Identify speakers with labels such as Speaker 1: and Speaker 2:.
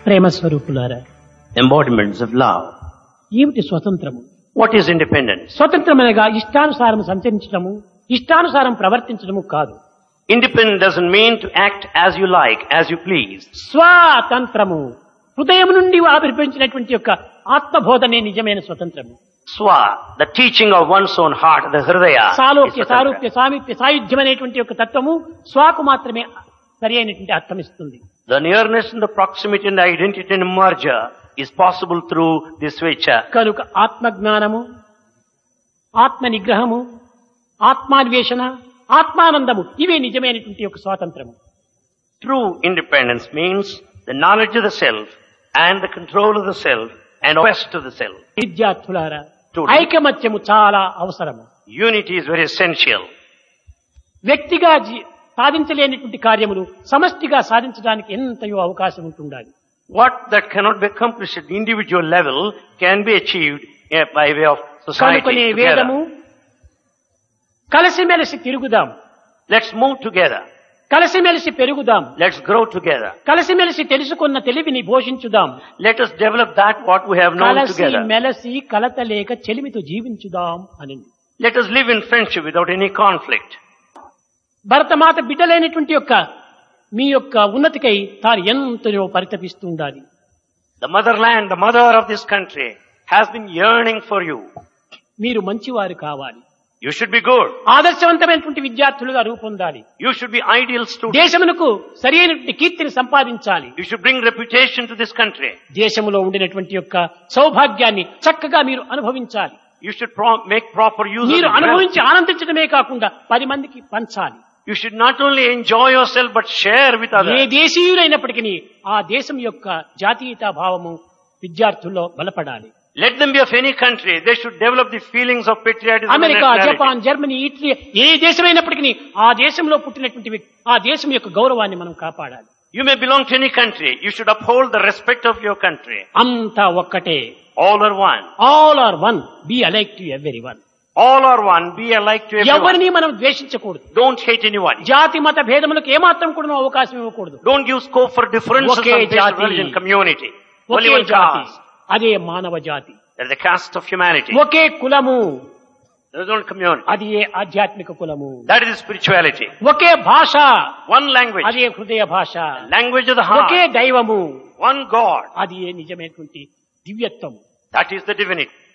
Speaker 1: ప్రేమ స్వరూపులారా
Speaker 2: embodiments of love.
Speaker 1: ఏమిటి స్వతంత్రము
Speaker 2: What is independence?
Speaker 1: స్వతంత్రమనగా ఇష్టానుసారం సంచరించడము ఇష్టానుసారం ప్రవర్తించడము కాదు
Speaker 2: Independent doesn't mean to act as you like, as you please.
Speaker 1: స్వాతంత్రము హృదయం నుండి ఆవిర్భవించినటువంటి యొక్క ఆత్మబోధనే నిజమైన స్వతంత్రము
Speaker 2: Swa, the teaching of one's own heart, the Hridaya. is
Speaker 1: సాలోక్య
Speaker 2: Swatantra.
Speaker 1: సారూప్య సామీప్య సాయుధ్యం అనేటువంటి యొక్క తత్వము స్వాకు మాత్రమే సరి అయినటువంటి అర్థం ఇస్తుంది
Speaker 2: The nearness and the proximity and identity and merger is possible through this Svecha.
Speaker 1: కనుక ఆత్మజ్ఞానము ఆత్మ నిగ్రహము ఆత్మాన్వేషణ ఆత్మానందము ఇవే నిజమైనటువంటి యొక్క స్వాతంత్రము
Speaker 2: True independence means the knowledge of the self and the control of the self and quest of the self.
Speaker 1: విద్యార్థులారా
Speaker 2: True.
Speaker 1: ఐకమత్యము చాలా అవసరము
Speaker 2: Unity is very essential.
Speaker 1: వ్యక్తిగా జీ- సాధించలేనటువంటి కార్యములు సమష్టిగా సాధించడానికి ఎంతయో అవకాశం ఉంటుండాలి
Speaker 2: What that cannot be accomplished at the individual level can be achieved eh, by way of society
Speaker 1: కనుకనే వేదము
Speaker 2: together.
Speaker 1: కలిసిమెలిసి తిరుగుదాం
Speaker 2: Let's move together.
Speaker 1: కలిసిమెలిసి పెరుగుదాం
Speaker 2: Let's grow together.
Speaker 1: కలిసిమెలిసి తెలుసుకున్న తెలివిని పోషించుదాం
Speaker 2: Let us develop that what we have known
Speaker 1: కలసి
Speaker 2: together.
Speaker 1: మెలసి కలత లేక చెలిమితో జీవించుదాం అని
Speaker 2: Let us live in friendship without any conflict.
Speaker 1: Bharatmata బిడ్డలైనటువంటి యొక్క మీ యొక్క ఉన్నతికై తాను ఎంతనో పరితపిస్తూ ఉండాలి
Speaker 2: The motherland, the mother of this country has been yearning for you.
Speaker 1: మీరు మంచివారు కావాలి
Speaker 2: You should be good.
Speaker 1: ఆదర్శవంతమైనటువంటి విద్యార్థులుగా రూపొందాలి
Speaker 2: You should be ideal students.
Speaker 1: దేశమునకు సరి అయినటువంటి కీర్తిని సంపాదించాలి
Speaker 2: You should bring reputation to this country.
Speaker 1: దేశములో ఉండినటువంటి యొక్క సౌభాగ్యాన్ని చక్కగా మీరు అనుభవించాలి
Speaker 2: You should pro- make proper use of
Speaker 1: మీరు
Speaker 2: the wealth.
Speaker 1: అనుభవించి ఆనందించడమే కాకుండా పది మందికి పంచాలి
Speaker 2: You should not only enjoy yourself but share with
Speaker 1: A
Speaker 2: others.
Speaker 1: దేశీయులైనప్పటికీ ఆ దేశం యొక్క జాతీయతా భావము విద్యార్థుల్లో బలపడాలి
Speaker 2: Let them be of any country. They should develop the feelings of patriotism and
Speaker 1: America
Speaker 2: nationality.
Speaker 1: Japan Germany Italy ఏ దేశమైనప్పటికీ ఆ దేశంలో పుట్టినటువంటి వ్యక్తి ఆ దేశం యొక్క గౌరవాన్ని మనం కాపాడాలి
Speaker 2: You may belong to any country. You should uphold the respect of your country.
Speaker 1: అంతా ఒక్కటే
Speaker 2: All are one.
Speaker 1: All are one be alike to every one
Speaker 2: All are one. Be alike to everyone.
Speaker 1: ఎవరిని మనం ద్వేషించకూడదు
Speaker 2: Don't hate anyone.
Speaker 1: జాతి మత భేదములకు ఏమాత్రం కూడా అవకాశం ఇవ్వకూడదు
Speaker 2: Don't give scope for differences
Speaker 1: okay
Speaker 2: on basis of
Speaker 1: జాతి.
Speaker 2: religion, community. Only
Speaker 1: ఒకే
Speaker 2: one
Speaker 1: జాతి
Speaker 2: caste.
Speaker 1: అదే మానవ జాతి
Speaker 2: There is the caste of humanity.
Speaker 1: ఒకే కులము
Speaker 2: There is one community.
Speaker 1: అది ఏ ఆధ్యాత్మిక కులము
Speaker 2: That is spirituality.
Speaker 1: ఒకే భాష
Speaker 2: One language.
Speaker 1: అదే హృదయ భాష
Speaker 2: Language of the heart.
Speaker 1: ఒకే దైవము
Speaker 2: One God.
Speaker 1: అది ఏ నిజమైనటువంటి దివ్యత్వం
Speaker 2: That is the divinity.